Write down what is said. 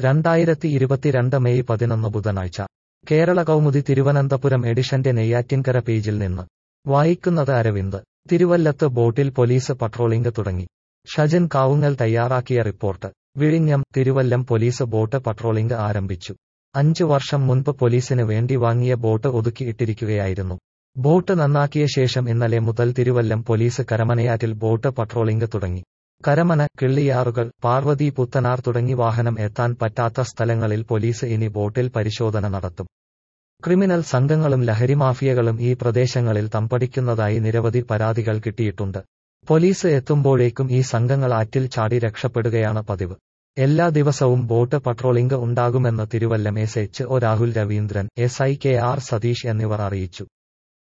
രണ്ടായിരത്തി ഇരുപത്തിരണ്ട് മെയ് പതിനൊന്ന് ബുധനാഴ്ച കേരള കൗമുദി തിരുവനന്തപുരം എഡിഷന്റെ നെയ്യാറ്റിൻകര പേജിൽ നിന്ന് വായിക്കുന്നത് അരവിന്ദ് തിരുവല്ലത്ത് ബോട്ടിൽ പോലീസ് പട്രോളിംഗ് തുടങ്ങി ഷജൻ കാവുങ്ങൽ തയ്യാറാക്കിയ റിപ്പോർട്ട് വിഴിഞ്ഞം തിരുവല്ലം പോലീസ് ബോട്ട് പട്രോളിംഗ് ആരംഭിച്ചു അഞ്ചു വർഷം മുൻപ് പോലീസിന് വേണ്ടി വാങ്ങിയ ബോട്ട് ഒതുക്കിയിട്ടിരിക്കുകയായിരുന്നു ബോട്ട് നന്നാക്കിയ ശേഷം ഇന്നലെ മുതൽ തിരുവല്ലം പോലീസ് കരമനയാറ്റിൽ ബോട്ട് പട്രോളിംഗ് തുടങ്ങി കരമന കിള്ളിയാറുകൾ പാർവതി പുത്തനാർ തുടങ്ങി വാഹനം എത്താൻ പറ്റാത്ത സ്ഥലങ്ങളിൽ പോലീസ് ഇനി ബോട്ടിൽ പരിശോധന നടത്തും ക്രിമിനൽ സംഘങ്ങളും ലഹരിമാഫിയകളും ഈ പ്രദേശങ്ങളിൽ തമ്പടിക്കുന്നതായി നിരവധി പരാതികൾ കിട്ടിയിട്ടുണ്ട് പോലീസ് എത്തുമ്പോഴേക്കും ഈ സംഘങ്ങൾ ആറ്റിൽ ചാടി രക്ഷപ്പെടുകയാണ് പതിവ് എല്ലാ ദിവസവും ബോട്ട് പട്രോളിംഗ് ഉണ്ടാകുമെന്ന് Thiruvallam S H O Rahul Raveendran S I K R Satheesh എന്നിവർ അറിയിച്ചു